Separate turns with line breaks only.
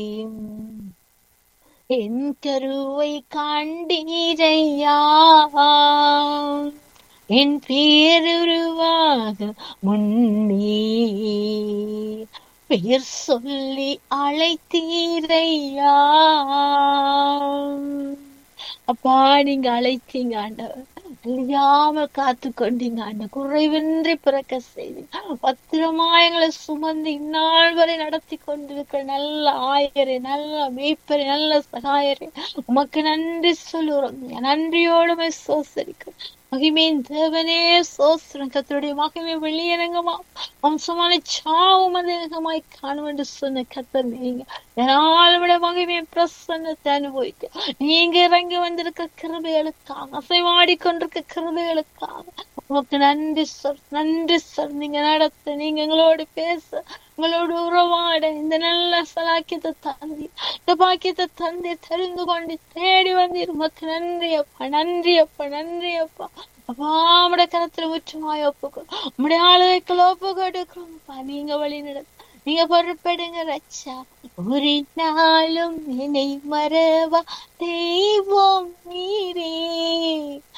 என் கருவை காண்டீரையா என் பேருருவாக முன்னே பெயர் சொல்லி அழைத்தீரையா அப்பா நீங்க அழைத்தீங்க ஆண்டவர் அழியாம காத்து கொண்டீங்க ஆண்ட குறைவின்றி பிறக்க செய்தீங்க பத்திரமா எங்களை சுமந்து இந்நாள் வரை நடத்தி கொண்டிருக்கிற நல்ல ஆயரே நல்ல மேய்ப்பரே நல்ல சகாயரே உமக்கு நன்றி சொல்லுறோம் நன்றியோடுமே சோசரிக்கிறோம் மகிமையின் தேவனே சோஸ்திரம் கத்தருடைய மகிமை வெளியரங்கமா வம்சமான சாவும் அதிகமாய் காணும் என்று சொன்ன கத்தர் நீங்க என்னால் விட மகிமையை பிரசன்னத்தை அனுபவிக்க நீங்க இறங்கி வந்திருக்க கிருபைகளுக்காக அசைவாடி கொண்டிருக்க கிருபைகளுக்காக உமக்கு நன்றி சொல் நன்றி சொல் நீங்க நடத்த நீங்க எங்களோடு பேச உங்களோடு உறவாட இந்த நல்ல சலாக்கியத்தை தந்தி இந்த பாக்கியத்தை தந்தி தெரிந்து கொண்டு தேடி வந்தீர் உமக்கு நன்றி அப்பா நன்றி அப்பா நன்றி அப்பா அப்பா உடைய கரத்துல முற்றுமாய் ஒப்புக்கோ உடைய ஆளுகைக்குள்ள ஒப்பு கொடுக்கிறோம்ப்பா நீங்க வழி நடத்த நீங்க பொறுப்பெடுங்க ரச்சா ஒரு நாளும் என்னை மறவா தெய்வம் நீரே